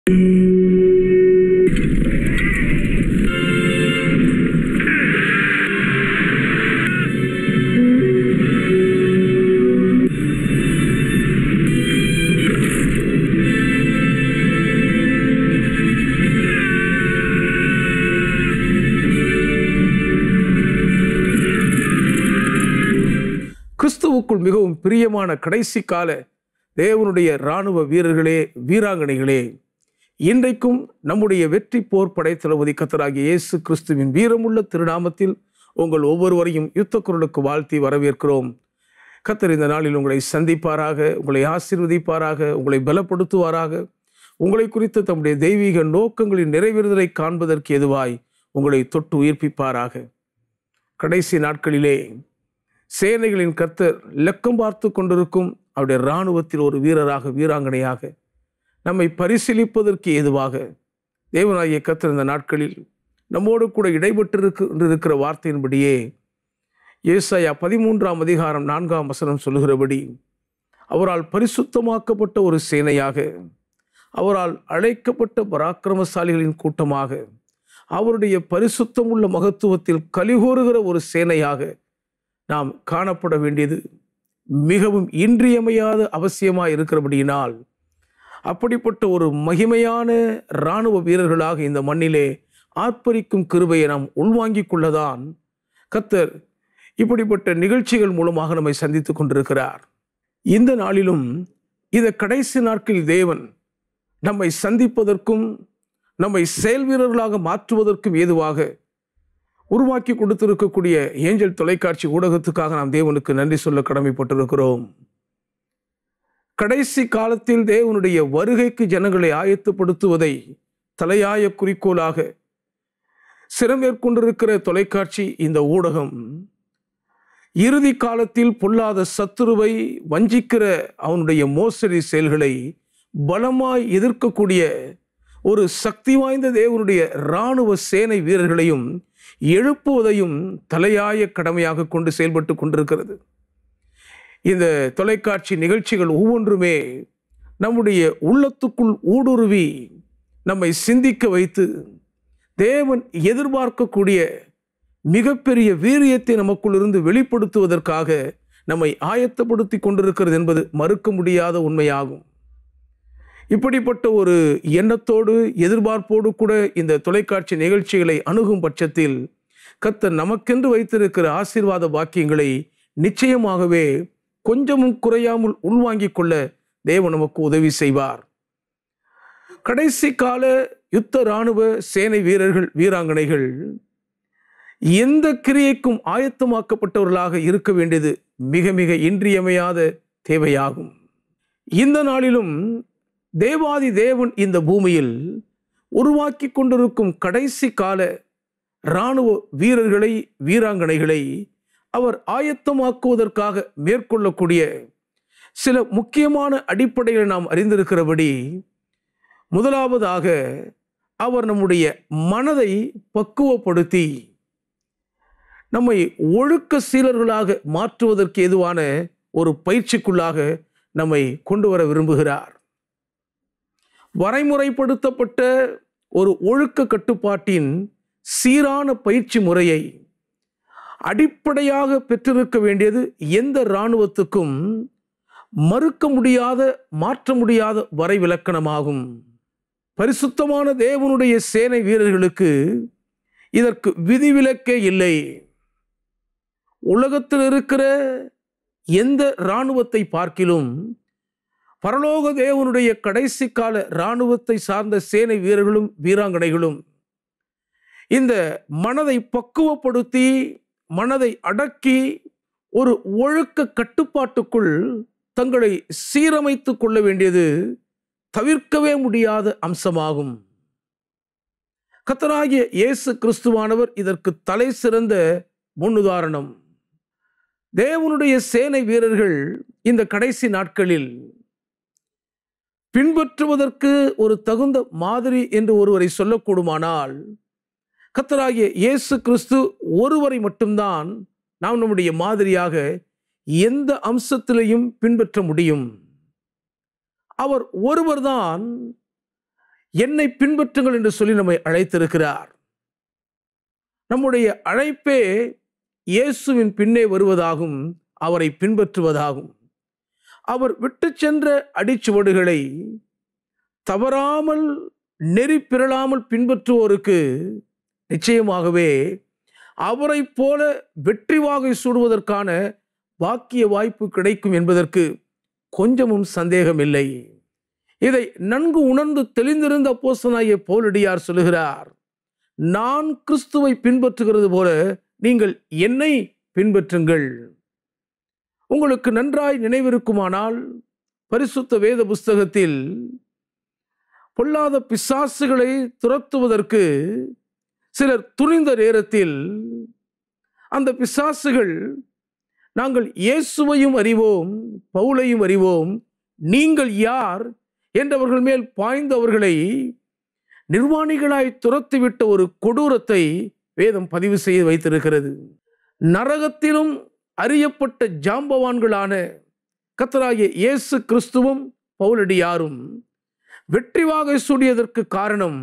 கிறிஸ்துவுக்குள் மிகவும் பிரியமான கடைசி கால தேவனுடைய இராணுவ வீரர்களே வீராங்கனைகளே இன்றைக்கும் நம்முடைய வெற்றி போர் படைத்தளபதி கத்தராகிய இயேசு கிறிஸ்துவின் வீரமுள்ள திருநாமத்தில் உங்கள் ஒவ்வொருவரையும் யுத்த குரலுக்கு வாழ்த்தி வரவேற்கிறோம் கத்தர் இந்த நாளில் உங்களை சந்திப்பாராக உங்களை ஆசீர்வதிப்பாராக உங்களை பலப்படுத்துவாராக உங்களை குறித்த தம்முடைய தெய்வீக நோக்கங்களின் நிறைவேறுதலை காண்பதற்கு எதுவாய் உங்களை தொட்டு உயிர்ப்பிப்பாராக கடைசி நாட்களிலே சேனைகளின் கர்த்தர் லக்கம் பார்த்து கொண்டிருக்கும் அவருடைய இராணுவத்தில் ஒரு வீரராக வீராங்கனையாக நம்மை பரிசீலிப்பதற்கு ஏதுவாக தேவனாகிய கர்த்தர் இந்த நாட்களில் நம்மோடு கூட இடைபெற்றிருக்கு இருக்கிற வார்த்தையின்படியே ஏசாயா பதிமூன்றாம் அதிகாரம் நான்காம் வசனம் சொல்லுகிறபடி அவரால் பரிசுத்தமாக்கப்பட்ட ஒரு சேனையாக அவரால் அழைக்கப்பட்ட பராக்கிரமசாலிகளின் கூட்டமாக அவருடைய பரிசுத்தமுள்ள மகத்துவத்தில் கலிகோருகிற ஒரு சேனையாக நாம் காணப்பட வேண்டியது மிகவும் இன்றியமையாத அவசியமாக இருக்கிறபடியினால் அப்படிப்பட்ட ஒரு மகிமையான இராணுவ வீரர்களாக இந்த மண்ணிலே ஆர்ப்பரிக்கும் கிருபையை நாம் உள்வாங்கிக் கொள்ளதான் கத்தர் இப்படிப்பட்ட நிகழ்ச்சிகள் மூலமாக நம்மை சந்தித்துக் கொண்டிருக்கிறார் இந்த நாளிலும் இந்த கடைசி நாட்களில் தேவன் நம்மை சந்திப்பதற்கும் நம்மை செயல் வீரர்களாக மாற்றுவதற்கும் ஏதுவாக உருவாக்கி கொடுத்திருக்கக்கூடிய ஏஞ்சல் தொலைக்காட்சி ஊடகத்துக்காக நாம் தேவனுக்கு நன்றி சொல்ல கடமைப்பட்டிருக்கிறோம் கடைசி காலத்தில் தேவனுடைய வருகைக்கு ஜனங்களை ஆயத்தப்படுத்துவதை தலையாய குறிக்கோளாக சிறமேற்கொண்டிருக்கிற தொலைக்காட்சி இந்த ஊடகம் இறுதி காலத்தில் பொல்லாத சத்துருவை வஞ்சிக்கிற அவனுடைய மோசடி செயல்களை பலமாய் எதிர்க்கக்கூடிய ஒரு சக்தி வாய்ந்த தேவனுடைய இராணுவ சேனை வீரர்களையும் எழுப்புவதையும் தலையாய கடமையாக கொண்டு செயல்பட்டு கொண்டிருக்கிறது இந்த தொலைக்காட்சி நிகழ்ச்சிகள் ஒவ்வொன்றுமே நம்முடைய உள்ளத்துக்குள் ஊடுருவி நம்மை சிந்திக்க வைத்து தேவன் எதிர்பார்க்கக்கூடிய மிகப்பெரிய வீரியத்தை நமக்குள் இருந்து வெளிப்படுத்துவதற்காக நம்மை ஆயத்தப்படுத்தி கொண்டிருக்கிறது என்பது மறுக்க முடியாத உண்மையாகும் இப்படிப்பட்ட ஒரு எண்ணத்தோடு எதிர்பார்ப்போடு கூட இந்த தொலைக்காட்சி நிகழ்ச்சிகளை அணுகும் பட்சத்தில் கத்தர் நமக்கென்று வைத்திருக்கிற ஆசீர்வாத பாக்கியங்களை நிச்சயமாகவே கொஞ்சமும் குறையாமல் உள்வாங்கிக் கொள்ள தேவன் நமக்கு உதவி செய்வார் கடைசி கால யுத்த இராணுவ சேனை வீரர்கள் வீராங்கனைகள் எந்த கிரியைக்கும் ஆயத்தமாக்கப்பட்டவர்களாக இருக்க வேண்டியது மிக மிக இன்றியமையாத தேவையாகும் இந்த நாளிலும் தேவாதி தேவன் இந்த பூமியில் உருவாக்கி கொண்டிருக்கும் கடைசி கால இராணுவ வீரர்களை வீராங்கனைகளை அவர் ஆயத்தமாக்குவதற்காக மேற்கொள்ளக்கூடிய சில முக்கியமான அடிப்படைகளை நாம் அறிந்திருக்கிறபடி முதலாவதாக அவர் நம்முடைய மனதை பக்குவப்படுத்தி நம்மை ஒழுக்க சீலர்களாக மாற்றுவதற்கு எதுவான ஒரு பயிற்சிக்குள்ளாக நம்மை கொண்டு வர விரும்புகிறார் வரைமுறைப்படுத்தப்பட்ட ஒரு ஒழுக்க கட்டுப்பாட்டின் சீரான பயிற்சி முறையை அடிப்படையாக பெற்றிருக்க வேண்டியது எந்த இராணுவத்துக்கும் மறுக்க முடியாத மாற்ற முடியாத வரைவிலக்கணமாகும் பரிசுத்தமான தேவனுடைய சேனை வீரர்களுக்கு இதற்கு விதிவிலக்கே இல்லை உலகத்தில் இருக்கிற எந்த இராணுவத்தை பார்க்கிலும் பரலோக தேவனுடைய கடைசி கால இராணுவத்தை சார்ந்த சேனை வீரர்களும் வீராங்கனைகளும் இந்த மனதை பக்குவப்படுத்தி மனதை அடக்கி ஒரு ஒழுக்க கட்டுப்பாட்டுக்குள் தங்களை சீரமைத்து கொள்ள வேண்டியது தவிர்க்கவே முடியாத அம்சமாகும் கத்தராகிய இயேசு கிறிஸ்துவானவர் இதற்கு தலை சிறந்த முன்னுதாரணம் தேவனுடைய சேனை வீரர்கள் இந்த கடைசி நாட்களில் பின்பற்றுவதற்கு ஒரு தகுந்த மாதிரி என்று ஒருவரை சொல்லக்கூடுமானால் கத்தராகிய இயேசு கிறிஸ்து ஒருவரை மட்டும்தான் நாம் நம்முடைய மாதிரியாக எந்த அம்சத்திலையும் பின்பற்ற முடியும் அவர் ஒருவர்தான் என்னை பின்பற்றுங்கள் என்று சொல்லி நம்மை அழைத்திருக்கிறார் நம்முடைய அழைப்பே இயேசுவின் பின்னே வருவதாகும் அவரை பின்பற்றுவதாகும் அவர் விட்டு சென்ற அடிச்சுவடுகளை தவறாமல் நெறி பிறழாமல் பின்பற்றுவோருக்கு நிச்சயமாகவே அவரைப் போல வெற்றி வாகை சூடுவதற்கான பாக்கிய வாய்ப்பு கிடைக்கும் என்பதற்கு கொஞ்சமும் சந்தேகமில்லை இதை நன்கு உணர்ந்து தெளிந்திருந்த அப்போஸ்தலனாகிய பவுலடியார் சொல்லுகிறார் நான் கிறிஸ்துவை பின்பற்றுகிறது போல நீங்கள் என்னை பின்பற்றுங்கள் உங்களுக்கு நன்றாய் நினைவிருக்குமானால் பரிசுத்த வேத புஸ்தகத்தில் பொல்லாத பிசாசுகளை துரத்துவதற்கு சிலர் துணிந்த நேரத்தில் அந்த பிசாசுகள் நாங்கள் இயேசுவையும் அறிவோம் பவுலையும் அறிவோம் நீங்கள் யார் என்றவர்கள் மேல் பாய்ந்தவர்களை நிர்வாணிகளாய் துரத்திவிட்ட ஒரு கொடூரத்தை வேதம் பதிவு செய்ய வைத்திருக்கிறது நரகத்திலும் அறியப்பட்ட ஜாம்பவான்களான கத்தராகிய இயேசு கிறிஸ்துவும் பவுலடியாரும் வெற்றி வாகை சூடியதற்கு காரணம்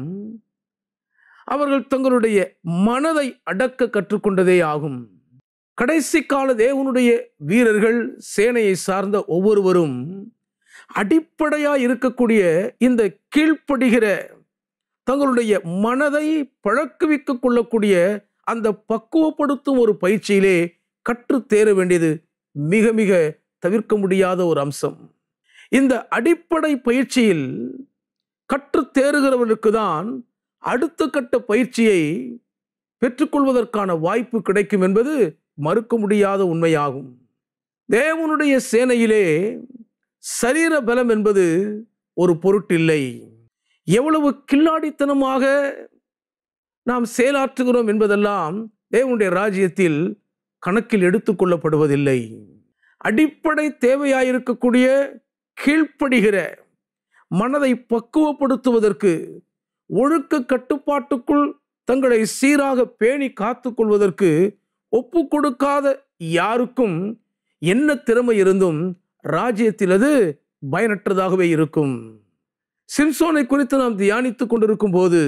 அவர்கள் தங்களுடைய மனதை அடக்க கற்றுக்கொண்டதே ஆகும் கடைசி கால தேவனுடைய வீரர்கள் சேனையை சார்ந்த ஒவ்வொருவரும் அடிப்படையா இருக்கக்கூடிய இந்த கீழ்ப்படுகிற தங்களுடைய மனதை பழக்குவிக்க கொள்ளக்கூடிய அந்த பக்குவப்படுத்தும் ஒரு பயிற்சியிலே கற்று தேர வேண்டியது மிக மிக தவிர்க்க முடியாத ஒரு அம்சம் இந்த அடிப்படை பயிற்சியில் கற்று தேறுகிறவர்களுக்கு தான் அடுத்த கட்ட பயிற்சியை பெற்றுக்கொள்வதற்கான வாய்ப்பு கிடைக்கும் என்பது மறுக்க முடியாத உண்மையாகும் தேவனுடைய சேனையிலே சரீர பலம் என்பது ஒரு பொருட்டில்லை எவ்வளவு கில்லாடித்தனமாக நாம் செயலாற்றுகிறோம் என்பதெல்லாம் தேவனுடைய ராஜ்யத்தில் கணக்கில் எடுத்துக்கொள்ளப்படுவதில்லை அடிப்படை தேவையாயிருக்கக்கூடிய கீழ்ப்படுகிற மனதை பக்குவப்படுத்துவதற்கு ஒழுக்க கட்டுப்பாட்டுக்குள் தங்களை சீராக பேணி காத்து கொள்வதற்கு ஒப்பு கொடுக்காத யாருக்கும் என்ன திறமை இருந்தும் ராஜ்யத்தில் அது பயனற்றதாகவே இருக்கும் சிம்சோனை குறித்து நாம் தியானித்துக் கொண்டிருக்கும் போது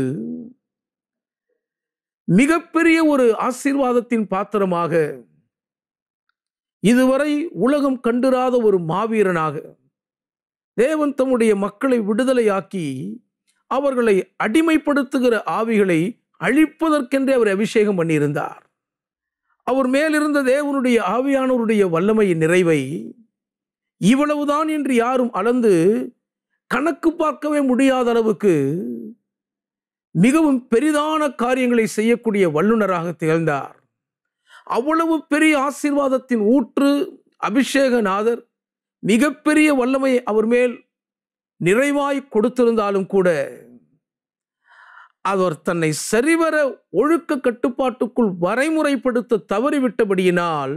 மிகப்பெரிய ஒரு ஆசீர்வாதத்தின் பாத்திரமாக இதுவரை உலகம் கண்டிராத ஒரு மாவீரனாக தேவன் தம்முடைய மக்களை விடுதலையாக்கி அவர்களை அடிமைப்படுத்துகிற ஆவிகளை அழிப்பதற்கென்றே அவர் அபிஷேகம் பண்ணியிருந்தார் அவர் மேலிருந்த தேவனுடைய ஆவியானவருடைய வல்லமையின் நிறைவை இவ்வளவுதான் என்று யாரும் அளந்து கணக்கு பார்க்கவே முடியாத அளவுக்கு மிகவும் பெரிதான காரியங்களை செய்யக்கூடிய வல்லுநராக திகழ்ந்தார் அவ்வளவு பெரிய ஆசீர்வாதத்தின் ஊற்று அபிஷேகநாதர் மிகப்பெரிய வல்லமை அவர் மேல் நிறைவாய் கொடுத்திருந்தாலும் கூட அவர் தன்னை சரிவர ஒழுக்க கட்டுப்பாட்டுக்குள் வரைமுறைப்படுத்த தவறிவிட்டபடியினால்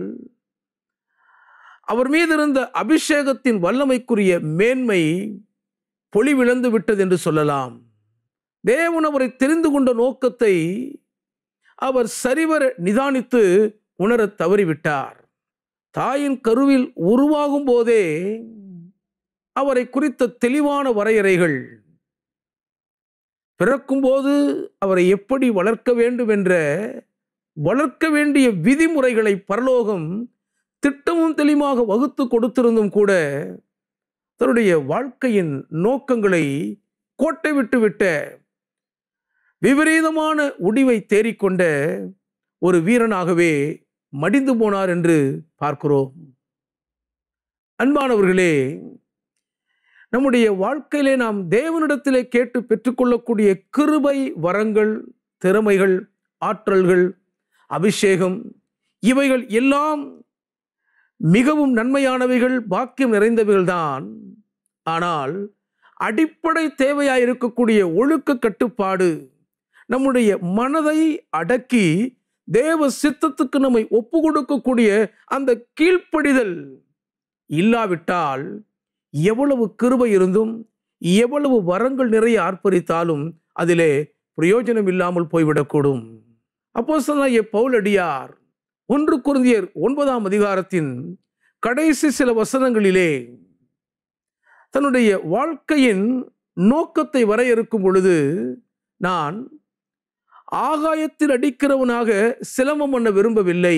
அவர் மீது இருந்த அபிஷேகத்தின் வல்லமைக்குரிய மேன்மை பொலிவிழந்து விட்டது என்று சொல்லலாம் தேவன் அவரை தெரிந்து கொண்ட நோக்கத்தை அவர் சரிவர நிதானித்து உணரத் தவறிவிட்டார் தாயின் கருவில் உருவாகும் போதே அவரை குறித்த தெளிவான வரையறைகள் பிறக்கும்போது அவரை எப்படி வளர்க்க வேண்டும் என்ற வளர்க்க வேண்டிய விதிமுறைகளை பரலோகம் திட்டமும் தெளிவாக வகுத்து கொடுத்திருந்தும் கூட தன்னுடைய வாழ்க்கையின் நோக்கங்களை கோட்டை விட்டு விட்ட விபரீதமான முடிவை தேறிக்கொண்ட ஒரு வீரனாகவே மடிந்து போனார் என்று பார்க்கிறோம் அன்பானவர்களே நம்முடைய வாழ்க்கையிலே நாம் தேவனிடத்திலே கேட்டு பெற்றுக்கொள்ளக்கூடிய கிருபை வரங்கள் திறமைகள் ஆற்றல்கள் அபிஷேகம் இவைகள் எல்லாம் மிகவும் நன்மையானவைகள் பாக்கியம் நிறைந்தவைகள்தான் ஆனால் அடிப்படை தேவையாயிருக்கக்கூடிய ஒழுக்க கட்டுப்பாடு நம்முடைய மனதை அடக்கி தேவ சித்தத்துக்கு நம்மை ஒப்பு கொடுக்கக்கூடிய அந்த கீழ்ப்படிதல் இல்லாவிட்டால் எவ்வளவு கிருபை இருந்தும் எவ்வளவு வரங்கள் நிறைய ஆர்ப்பரித்தாலும் அதிலே பிரயோஜனம் இல்லாமல் போய்விடக்கூடும் அப்போ சொன்ன பவுலடியார் ஒன்று குருந்தியர் ஒன்பதாம் அதிகாரத்தின் கடைசி சில வசனங்களிலே தன்னுடைய வாழ்க்கையின் நோக்கத்தை வரையறுக்கும் பொழுது நான் ஆகாயத்தில் அடிக்கிறவனாக சிலமம் பண்ண விரும்பவில்லை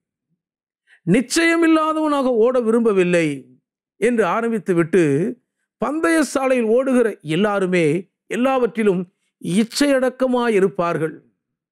நிச்சயமில்லாதவனாக ஓட விரும்பவில்லை என்று ஆரம்பித்துவிட்டு பந்தய சாலையில் ஓடுகிற எல்லாருமே எல்லாவற்றிலும் இச்சையடக்கமாயிருப்பார்கள்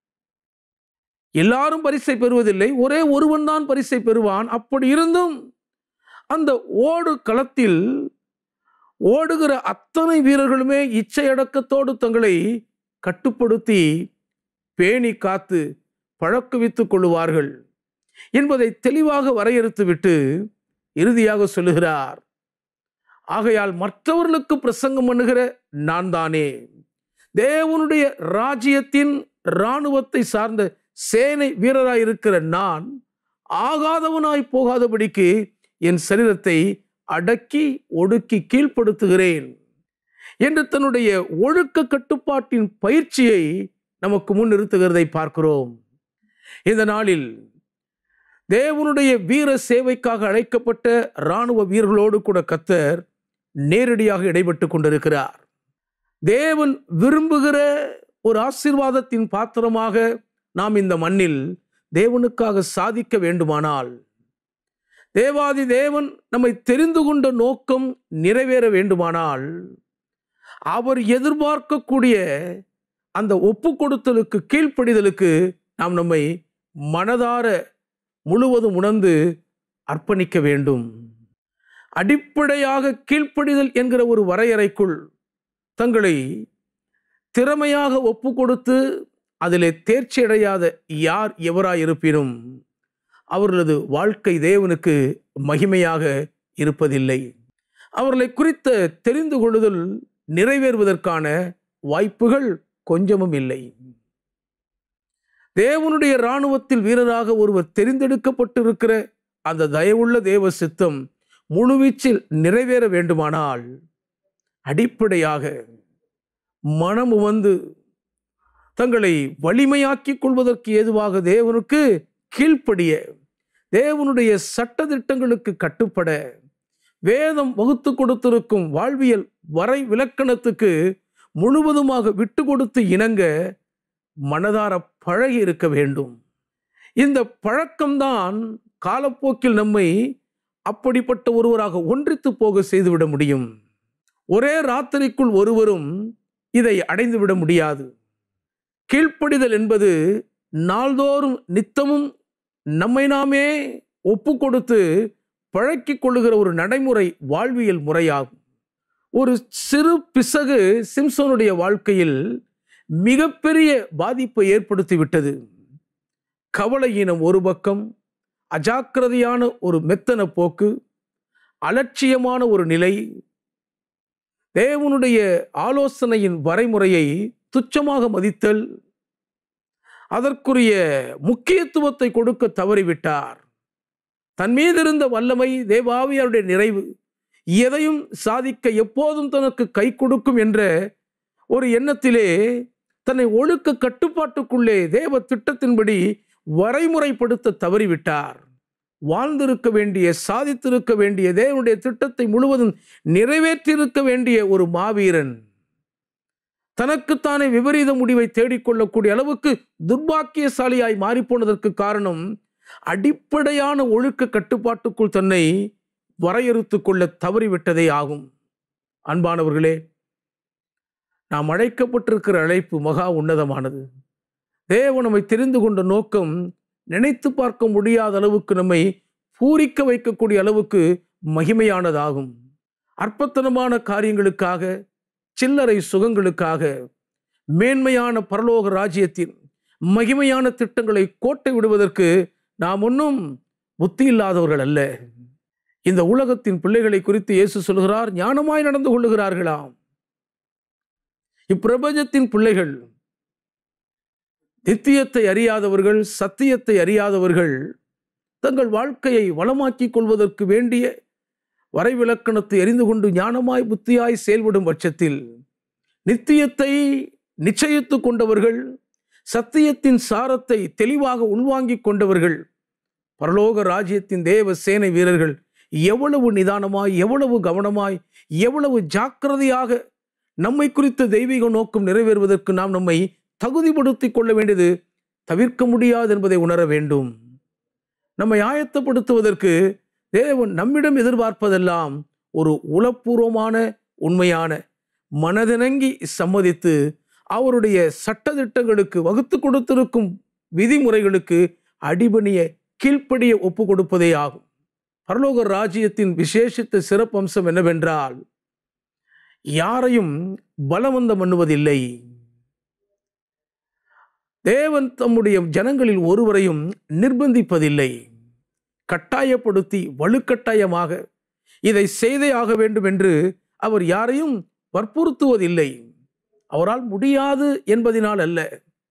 எல்லாரும் பரிசை பெறுவதில்லை ஒரே ஒருவன் தான் பரிசை பெறுவான் அப்படி இருந்தும் அந்த ஓடு களத்தில் ஓடுகிற அத்தனை வீரர்களுமே இச்சையடக்கத்தோடு தங்களை கட்டுப்படுத்தி பேணி காத்து பழக்குவித்துக் கொள்ளுவார்கள் என்பதை தெளிவாக வரையறுத்துவிட்டு இறுதியாக சொல்லுகிறார் ஆகையால் மற்றவர்களுக்கு பிரசங்கம் பண்ணுகிற நான் தானே தேவனுடைய ராஜ்யத்தின் இராணுவத்தை சார்ந்த சேனை வீரராய் இருக்கிற நான் ஆகாதவனாய் போகாதபடிக்கு என் சரீரத்தை அடக்கி ஒடுக்கி கீழ்ப்படுத்துகிறேன் என்று தன்னுடைய ஒழுக்க கட்டுப்பாட்டின் பயிற்சியை நமக்கு முன் நிறுத்துகிறதை பார்க்கிறோம் இந்த நாளில் தேவனுடைய வீர சேவைக்காக அழைக்கப்பட்ட இராணுவ வீரர்களோடு கூட கத்தர் நேரடியாக இடைப்பட்டு கொண்டிருக்கிறார் தேவன் விரும்புகிற ஒரு ஆசீர்வாதத்தின் பாத்திரமாக நாம் இந்த மண்ணில் தேவனுக்காக சாதிக்க வேண்டுமானால் தேவாதி தேவன் நம்மை தெரிந்து கொண்ட நோக்கம் நிறைவேற வேண்டுமானால் அவர் எதிர்பார்க்கக்கூடிய அந்த ஒப்பு கொடுத்தலுக்கு கீழ்ப்படிதலுக்கு நாம் நம்மை மனதார முழுவதும் உணர்ந்து அர்ப்பணிக்க வேண்டும் அடிப்படையாக கீழ்ப்படிதல் என்கிற ஒரு வரையறைக்குள் தங்களை திறமையாக ஒப்பு கொடுத்து அதிலே தேர்ச்சி அடையாத யார் எவராயிருப்பினும் அவர்களது வாழ்க்கை தேவனுக்கு மகிமையாக இருப்பதில்லை அவர்களை குறித்த தெரிந்து கொள்ளுதல் நிறைவேறுவதற்கான வாய்ப்புகள் கொஞ்சமும் இல்லை தேவனுடைய இராணுவத்தில் வீரராக ஒருவர் தெரிந்தெடுக்கப்பட்டிருக்கிற அந்த தயவுள்ள தேவ சித்தம் முழுவீச்சில் நிறைவேற வேண்டுமானால் அடிப்படையாக மனம் வந்து தங்களை வலிமையாக்கிக் கொள்வதற்கு ஏதுவாக தேவனுக்கு கீழ்ப்படிய தேவனுடைய சட்டதிட்டங்களுக்கு கட்டுப்பட வேதம் வகுத்து கொடுத்திருக்கும் வாழ்வியல் வரை விலக்கணத்துக்கு முழுவதுமாக விட்டு கொடுத்து இணங்க மனதார பழகி இருக்க வேண்டும் இந்த பழக்கம்தான் காலப்போக்கில் நம்மை அப்படிப்பட்ட ஒருவராக ஒன்றித்து போக செய்துவிட முடியும் ஒரே ராத்திரிக்குள் ஒருவரும் இதை அடைந்துவிட முடியாது கீழ்ப்படிதல் என்பது நாள்தோறும் நித்தமும் நம்மை நாமே ஒப்பு கொடுத்து பழக்கிக் கொள்ளுகிற ஒரு நடைமுறை வாழ்வியல் முறையாகும் ஒரு சிறு பிசகு சிம்சோனுடைய வாழ்க்கையில் மிகப்பெரிய பாதிப்பை ஏற்படுத்தி விட்டது கவலையினம் ஒரு பக்கம் அஜாக்கிரதையான ஒரு மெத்தன போக்கு அலட்சியமான ஒரு நிலை தேவனுடைய ஆலோசனையின் வரைமுறையை துச்சமாக மதித்தல் அதற்குரிய முக்கியத்துவத்தை கொடுக்க தவறிவிட்டார் தன் மீது இருந்த வல்லமை தேவாவியாருடைய நிறைவு எதையும் சாதிக்க எப்போதும் தனக்கு கை கொடுக்கும் என்ற ஒரு எண்ணத்திலே தன்னை ஒழுக்க கட்டுப்பாட்டுக்குள்ளே தேவ திட்டத்தின்படி வரைமுறைப்படுத்த தவறிவிட்டார் வாழ்ந்திருக்க வேண்டிய சாதித்திருக்க வேண்டிய தேவனுடைய திட்டத்தை முழுவதும் நிறைவேற்றியிருக்க வேண்டிய ஒரு மாவீரன் தனக்குத்தானே விபரீத முடிவை தேடிக்கொள்ளக்கூடிய அளவுக்கு துர்பாக்கியசாலியாய் மாறிப்போனதற்கு காரணம் அடிப்படையான ஒழுக்க கட்டுப்பாட்டுக்குள் தன்னை வரையறுத்து கொள்ள தவறிவிட்டதே ஆகும் அன்பானவர்களே நாம் அழைக்கப்பட்டிருக்கிற அழைப்பு மகா உன்னதமானது தேவன் நம்மை தெரிந்து கொண்ட நோக்கம் நினைத்து பார்க்க முடியாத அளவுக்கு நம்மை பூரிக்க வைக்கக்கூடிய அளவுக்கு மகிமையானதாகும் அற்பத்தனமான காரியங்களுக்காக சில்லறை சுகங்களுக்காக மேன்மையான பரலோக ராஜ்யத்தின் மகிமையான திட்டங்களை கோட்டை விடுவதற்கு நாம் ஒன்றும் புத்தி இல்லாதவர்கள் அல்ல இந்த உலகத்தின் பிள்ளைகளை குறித்து இயேசு சொல்கிறார் ஞானமாய் நடந்து கொள்ளுகிறார்களாம் இப்பிரபஞ்சத்தின் பிள்ளைகள் நித்தியத்தை அறியாதவர்கள் சத்தியத்தை அறியாதவர்கள் தங்கள் வாழ்க்கையை வளமாக்கிக் கொள்வதற்கு வேண்டிய வரைவிலக்கணத்தை அறிந்து கொண்டு ஞானமாய் புத்தியாய் செயல்படும் பட்சத்தில் நித்தியத்தை நிச்சயித்து கொண்டவர்கள் சத்தியத்தின் சாரத்தை தெளிவாக உள்வாங்கிக் கொண்டவர்கள் பரலோக ராஜ்யத்தின் தேவ சேனை வீரர்கள் எவ்வளவு நிதானமாய் எவ்வளவு கவனமாய் எவ்வளவு ஜாக்கிரதையாக நம்மை குறித்த தெய்வீக நோக்கம் நிறைவேறுவதற்கு நாம் நம்மை தகுதிப்படுத்திக் கொள்ள வேண்டியது தவிர்க்க முடியாது என்பதை உணர வேண்டும் நம்மை ஆயத்தப்படுத்துவதற்கு தேவன் நம்மிடம் எதிர்பார்ப்பதெல்லாம் ஒரு உளப்பூர்வமான உண்மையான மனதிணங்கி சம்மதித்து அவருடைய சட்டதிட்டங்களுக்கு வகுத்து கொடுத்திருக்கும் விதிமுறைகளுக்கு அடிபணிய கீழ்ப்படிய ஒப்பு கொடுப்பதே ஆகும் பரலோக ராஜ்யத்தின் விசேஷித்த சிறப்பம்சம் என்னவென்றால் யாரையும் பலவந்தம் பண்ணுவதில்லை தேவன் தம்முடைய ஜனங்களில் ஒருவரையும் நிர்பந்திப்பதில்லை கட்டாயப்படுத்தி வலுக்கட்டாயமாக இதை செய்தே ஆக வேண்டும் என்று அவர் யாரையும் வற்புறுத்துவதில்லை அவரால் முடியாது என்பதினால் அல்ல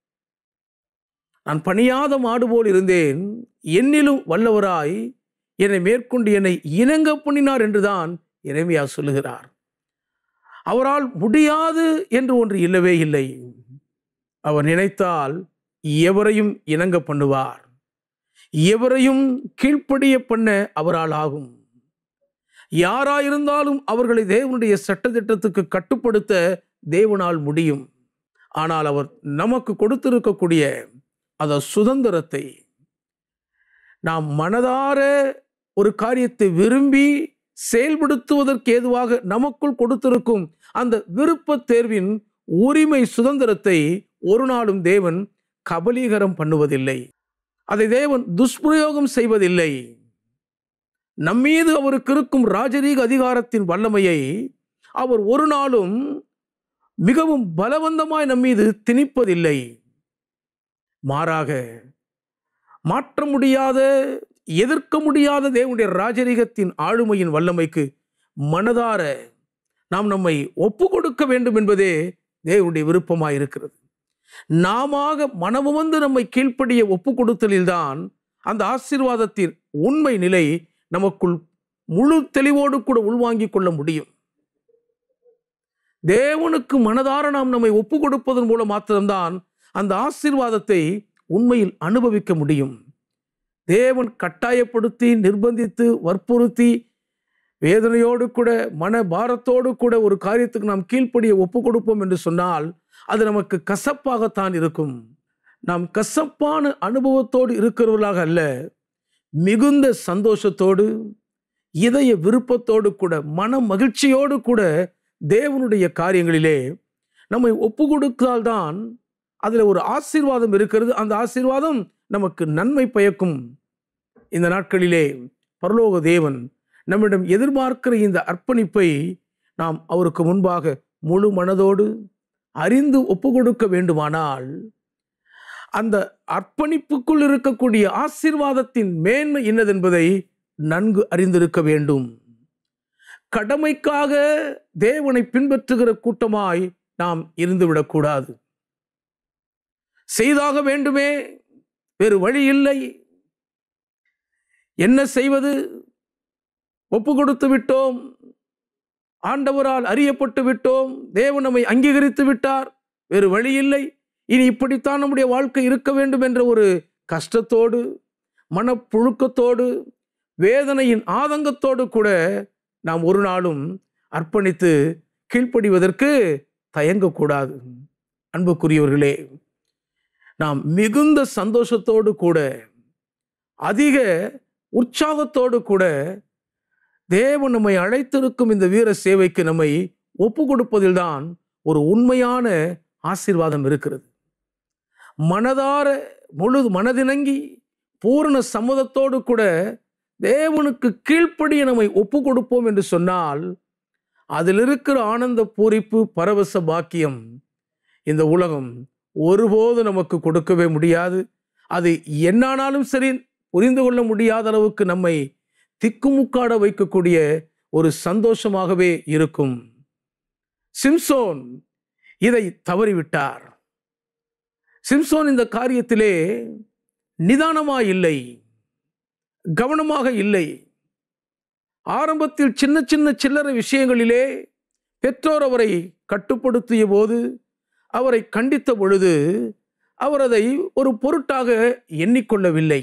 நான் பணியாத மாடு போல் இருந்தேன் என்னிலும் வல்லவராய் என்னை மேற்கொண்டு என்னை இணங்க பண்ணினார் என்றுதான் இறைமையா சொல்லுகிறார் அவரால் முடியாது என்று ஒன்று இல்லவே இல்லை அவர் நினைத்தால் எவரையும் இணங்க பண்ணுவார் எவரையும் கீழ்ப்படிய பண்ண அவரால் ஆகும் யாராயிருந்தாலும் அவர்களை தேவனுடைய சட்டத்திட்டத்துக்கு கட்டுப்படுத்த தேவனால் முடியும் ஆனால் அவர் நமக்கு கொடுத்திருக்கக்கூடிய அந்த சுதந்திரத்தை நாம் மனதார ஒரு காரியத்தை விரும்பி செயல்படுத்துவதற்கு ஏதுவாக நமக்குள் கொடுத்திருக்கும் அந்த விருப்ப தேர்வின் உரிமை சுதந்திரத்தை ஒரு நாளும் தேவன் கபலீகரம் பண்ணுவதில்லை அதை தேவன் துஷ்பிரயோகம் செய்வதில்லை நம்மீது அவருக்கு இருக்கும் ராஜரீக அதிகாரத்தின் வல்லமையை அவர் ஒரு நாளும் மிகவும் பலவந்தமாய் நம்மீது திணிப்பதில்லை மாறாக மாற்ற முடியாத எதிர்க்க முடியாத தேவனுடைய ராஜரீகத்தின் ஆளுமையின் வல்லமைக்கு மனதார நாம் நம்மை ஒப்பு கொடுக்க வேண்டும் என்பதே தேவனுடைய விருப்பமாய் இருக்கிறது நாம மனமுவந்து நம்மை கீழ்ப்படிய ஒப்பு கொடுத்தலில்தான் அந்த ஆசீர்வாதத்தின் உண்மை நிலை நமக்குள் முழு தெளிவோடு கூட உள்வாங்கிக் கொள்ள முடியும் தேவனுக்கு மனதார நாம் நம்மை ஒப்பு கொடுப்பதன் மூலம் மாத்திரம்தான் அந்த ஆசீர்வாதத்தை உண்மையில் அனுபவிக்க முடியும் தேவன் கட்டாயப்படுத்தி நிர்பந்தித்து வற்புறுத்தி வேதனையோடு கூட மன பாரத்தோடு கூட ஒரு காரியத்துக்கு நாம் கீழ்ப்படிய ஒப்பு கொடுப்போம் என்று சொன்னால் அது நமக்கு கசப்பாகத்தான் இருக்கும் நாம் கசப்பான அனுபவத்தோடு இருக்கிறவர்களாக அல்ல மிகுந்த சந்தோஷத்தோடு இதய விருப்பத்தோடு கூட மன மகிழ்ச்சியோடு கூட தேவனுடைய காரியங்களிலே நம்மை ஒப்பு கொடுத்தால்தான் அதில் ஒரு ஆசீர்வாதம் இருக்கிறது அந்த ஆசீர்வாதம் நமக்கு நன்மை பயக்கும் இந்த நாட்களிலே பரலோக தேவன் நம்மிடம் எதிர்பார்க்கிற இந்த அர்ப்பணிப்பை நாம் அவருக்கு முன்பாக முழு மனதோடு அறிந்து ஒப்பு கொடுக்க வேண்டுமானால் அந்த அர்ப்பணிப்புக்குள் இருக்கக்கூடிய ஆசீர்வாதத்தின் மேன்மை என்னதென்பதை நன்கு அறிந்திருக்க வேண்டும் கடமைக்காக தேவனை பின்பற்றுகிற கூட்டமாய் நாம் இருந்துவிடக்கூடாது செய்தாக வேண்டுமே வேறு வழி இல்லை என்ன செய்வது ஒப்பு கொடுத்து விட்டோம் ஆண்டவரால் அறியப்பட்டு விட்டோம் தேவன் நம்மை அங்கீகரித்து விட்டார் வேறு வழி இல்லை இனி இப்படித்தான் நம்முடைய வாழ்க்கை இருக்க வேண்டும் என்ற ஒரு கஷ்டத்தோடு மனப்புழுக்கத்தோடு வேதனையின் ஆதங்கத்தோடு கூட நாம் ஒரு நாளும் அர்ப்பணித்து கீழ்ப்படிவதற்கு தயங்கக்கூடாது அன்புக்குரியவர்களே நாம் மிகுந்த சந்தோஷத்தோடு கூட அதிக உற்சாகத்தோடு கூட தேவன் நம்மை அழைத்திருக்கும் இந்த வீர சேவைக்கு நம்மை ஒப்பு கொடுப்பதில்தான் ஒரு உண்மையான ஆசீர்வாதம் இருக்கிறது மனதார முழு மனதிணங்கி பூரண சம்மதத்தோடு கூட தேவனுக்கு கீழ்ப்படிய நம்மை ஒப்பு கொடுப்போம் என்று சொன்னால் அதில் இருக்கிற ஆனந்த பூரிப்பு பரவச பாக்கியம் இந்த உலகம் ஒருபோது நமக்கு கொடுக்கவே முடியாது அது என்னானாலும் சரி புரிந்து கொள்ள முடியாத அளவுக்கு நம்மை திக்குமுக்காட வைக்கக்கூடிய ஒரு சந்தோஷமாகவே இருக்கும் சிம்சோன் இதை தவறிவிட்டார் சிம்சோன் இந்த காரியத்திலே நிதானமாக இல்லை கவனமாக இல்லை ஆரம்பத்தில் சின்ன சின்ன சில்லறை விஷயங்களிலே பெற்றோர் அவரை கட்டுப்படுத்திய போது அவரை கண்டித்த பொழுது அவர் அதை ஒரு பொருட்டாக எண்ணிக்கொள்ளவில்லை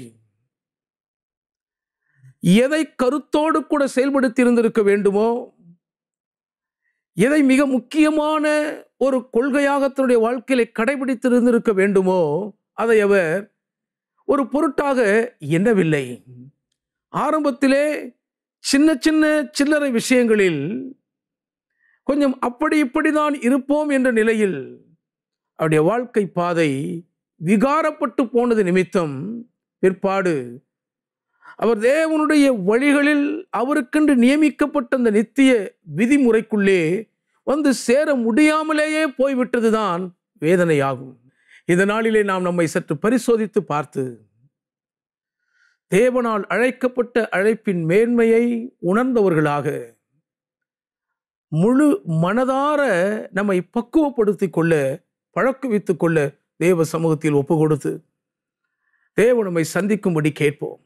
எதை கருத்தோடு கூட செயல்படுத்தி இருந்திருக்க வேண்டுமோ எதை மிக முக்கியமான ஒரு கொள்கையாக தன்னுடைய வாழ்க்கையில கடைபிடித்திருந்திருக்க வேண்டுமோ அதை அவர் ஒரு பொருட்டாக எண்ணவில்லை ஆரம்பத்திலே சின்ன சின்ன சில்லறை விஷயங்களில் கொஞ்சம் அப்படி இப்படிதான் இருப்போம் என்ற நிலையில் அவருடைய வாழ்க்கை பாதை விகாரப்பட்டு போனது நிமித்தம் பிற்பாடு அவர் தேவனுடைய வழிகளில் அவருக்கென்று நியமிக்கப்பட்ட அந்த நித்திய விதிமுறைக்குள்ளே வந்து சேர முடியாமலேயே போய்விட்டதுதான் வேதனையாகும் இந்த நாளிலே நாம் நம்மை சற்று பரிசோதித்து பார்த்து தேவனால் அழைக்கப்பட்ட அழைப்பின் மேன்மையை உணர்ந்தவர்களாக முழு மனதார நம்மை பக்குவப்படுத்திக் கொள்ள பழக்குவித்துக் கொள்ள தேவ சமூகத்தில் ஒப்பு கொடுத்து தேவ நம்மை சந்திக்கும்படி கேட்போம்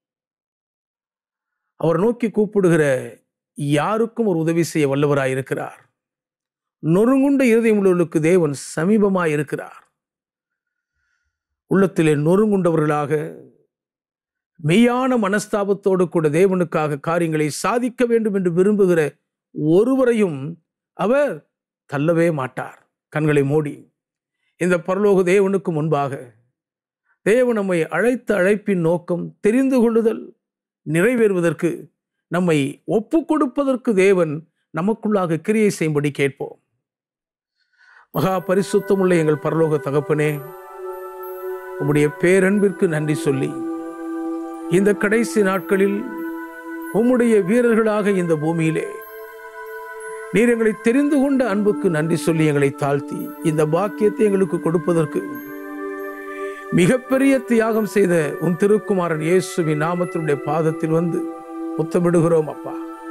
அவர் நோக்கி கூப்பிடுகிற யாருக்கும் ஒரு உதவி செய்ய வல்லவராய் இருக்கிறார் நொறுங்குண்ட இருதயம் உள்ளவர்களுக்கு தேவன் சமீபமாய் இருக்கிறார் உள்ளத்திலே நொறுங்குண்டவர்களாக மெய்யான மனஸ்தாபத்தோடு கூட தேவனுக்காக காரியங்களை சாதிக்க வேண்டும் என்று விரும்புகிற ஒருவரையும் அவர் தள்ளவே மாட்டார் கண்களை மூடி இந்த பரலோக தேவனுக்கு முன்பாக தேவன் நம்மை அழைத்த அழைப்பின் நோக்கம் தெரிந்து கொள்ளுதல் நிறைவேறுவதற்கு நம்மை ஒப்பு கொடுப்பதற்கு தேவன் நமக்குள்ளாக கிரியை செய்யும்படி கேட்போம் மகா பரிசுத்தமுள்ள எங்கள் பரலோக தகப்பனே உம்முடைய பேரன்பிற்கு நன்றி சொல்லி இந்த கடைசி நாட்களில் உம்முடைய வீரர்களாக இந்த பூமியிலே நீர் எங்களை தெரிந்து கொண்ட அன்புக்கு நன்றி சொல்லி எங்களை தாழ்த்தி இந்த பாக்கியத்தை எங்களுக்கு கொடுப்பதற்கு மிகப்பெரிய தியாகம் செய்த உன் திருக்குமாரன் இயேசுவின் நாமத்தினுடைய பாதத்தில் வந்து முத்தமிடுகிறோம் அப்பா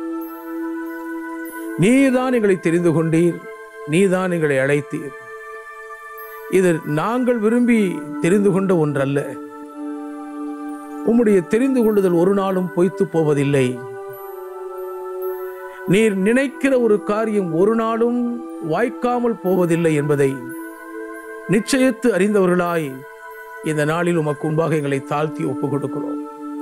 நீதான் எங்களை தெரிந்து கொண்டீர் நீதான் எங்களை அழைத்தீர் இது நாங்கள் விரும்பி தெரிந்து கொண்ட ஒன்றல்ல உம்முடைய தெரிந்து கொள்ளுதல் ஒரு நாளும் பொய்த்து போவதில்லை நீர் நினைக்கிற ஒரு காரியம் ஒரு நாளும் வாய்க்காமல் போவதில்லை என்பதை நிச்சயித்து அறிந்தவர்களாய் இந்த நாளில் உமக்கு முன்பாக எங்களை தாழ்த்தி ஒப்புக் கொடுக்கிறோம்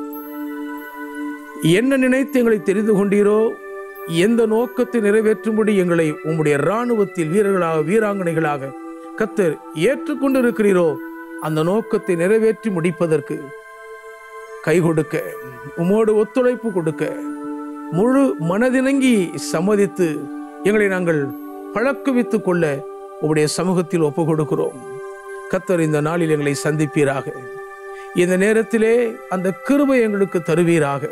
என்ன நினைத்து எங்களை தெரிந்து கொண்டீரோ எந்த நோக்கத்தை நிறைவேற்றும்படி எங்களை உம்முடைய இராணுவத்தில் வீரர்களாக வீராங்கனைகளாக கத்தர் ஏற்றுக்கொண்டிருக்கிறீரோ அந்த நோக்கத்தை நிறைவேற்றி முடிப்பதற்கு கை கொடுக்க உமோடு ஒத்துழைப்பு கொடுக்க முழு மனதிணங்கி சம்மதித்து எங்களை நாங்கள் பழக்குவித்துக் கொள்ள உம்முடைய சமூகத்தில் ஒப்பு கொடுக்கிறோம் கத்தர் இந்த நாளில் எங்களை சந்திப்பீராக இந்த நேரத்திலே அந்த கிருபை எங்களுக்கு தருவீராக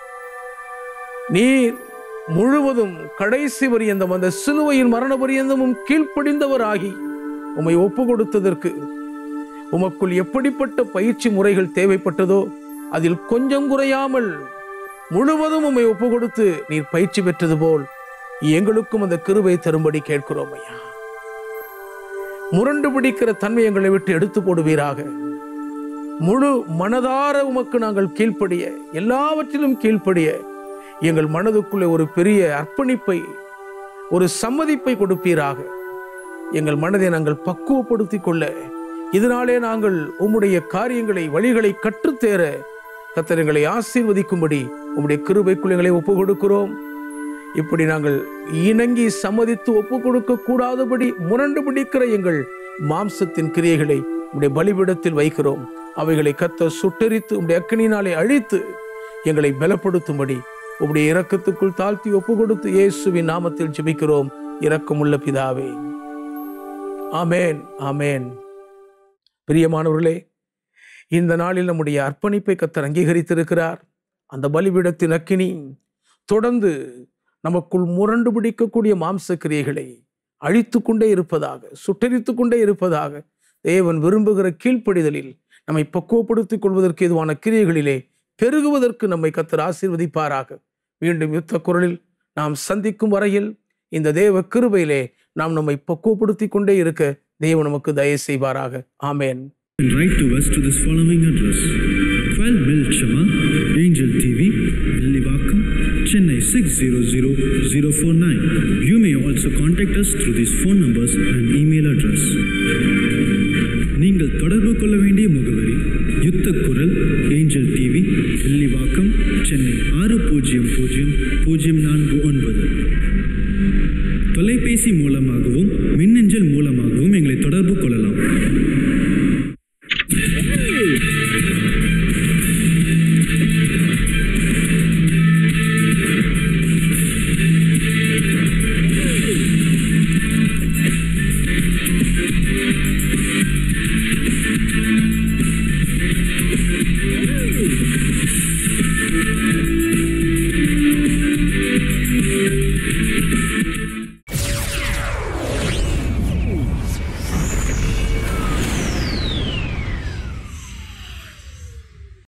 நீர் முழுவதும் கடைசி பரியந்தம் அந்த சிலுவையின் மரண பரியந்தமும் கீழ்ப்படிந்தவராகி உம்மை ஒப்பு கொடுத்ததற்கு உமக்குள் எப்படிப்பட்ட பயிற்சி முறைகள் தேவைப்பட்டதோ அதில் கொஞ்சம் குறையாமல் முழுவதும் உம்மை ஒப்பு கொடுத்து நீர் பயிற்சி பெற்றது போல் எங்களுக்கும் அந்த கிருபை தரும்படி கேட்கிறோம் ஐயா முரண்டு பிடிக்கிற தன்மை எங்களை விட்டு எடுத்து போடுவீராக முழு மனதார உமக்கு நாங்கள் கீழ்ப்படிய எல்லாவற்றிலும் கீழ்ப்படிய எங்கள் மனதுக்குள்ளே ஒரு பெரிய அர்ப்பணிப்பை ஒரு சம்மதிப்பை கொடுப்பீராக எங்கள் மனதை நாங்கள் பக்குவப்படுத்திக் கொள்ள இதனாலே நாங்கள் உம்முடைய காரியங்களை வழிகளை கற்றுத்தேர கத்தரங்களை ஆசீர்வதிக்கும்படி உம்முடைய கிருபைக்குள் எங்களை ஒப்பு கொடுக்கிறோம் இப்படி நாங்கள் இணங்கி சம்மதித்து ஒப்பு கொடுக்க கூடாதபடி முரண்டு பிடிக்கிற எங்கள் மாம்சத்தின் கிரியைகளை உடைய பலிபிடத்தில் வைக்கிறோம் அவைகளை கத்த சுட்டெரித்து உடைய அக்கினினாலே அழித்து எங்களை பலப்படுத்தும்படி உம்முடைய இரக்கத்துக்குள் தாழ்த்தி ஒப்பு கொடுத்து இயேசுவின் நாமத்தில் ஜெபிக்கிறோம் இரக்கமுள்ள பிதாவே ஆமேன் ஆமேன் பிரியமானவர்களே இந்த நாளில் நம்முடைய அர்ப்பணிப்பை கத்தர் அங்கீகரித்திருக்கிறார் அந்த பலிபீடத்தின் அக்கினி தொடர்ந்து நமக்குள் முரண்டு பிடிக்கக்கூடிய மாம்ச கிரியைகளை அழித்து கொண்டே இருப்பதாக சுட்டரித்து கொண்டே இருப்பதாக தேவன் விரும்புகிற கீழ்ப்படிதலில் நம்மை பக்குவப்படுத்திக் கொள்வதற்கு எதுவான கிரியைகளிலே பெருகுவதற்கு நம்மை கத்தர் ஆசீர்வதிப்பாராக மீண்டும் யுத்த குரலில் நாம் சந்திக்கும் வரையில் இந்த தேவ கிருபையிலே நாம் நம்மை பக்குவப்படுத்திக் கொண்டே இருக்க தேவன் நமக்கு தயவு செய்வாராக ஆமேன் And write to us to this following address 12 Milchama, Angel TV, Villivakam, Chennai 600049. You may also contact us through these phone numbers and email address. நீங்கள் தொடர்பு கொள்ள வேண்டிய முகவரி யுத்த குரல் ஏஞ்சல் டிவி வில்லிவாக்கம் சென்னை ஆறு பூஜ்ஜியம் பூஜ்ஜியம் பூஜ்ஜியம் நான்கு ஒன்பது தொலைபேசி Thank you.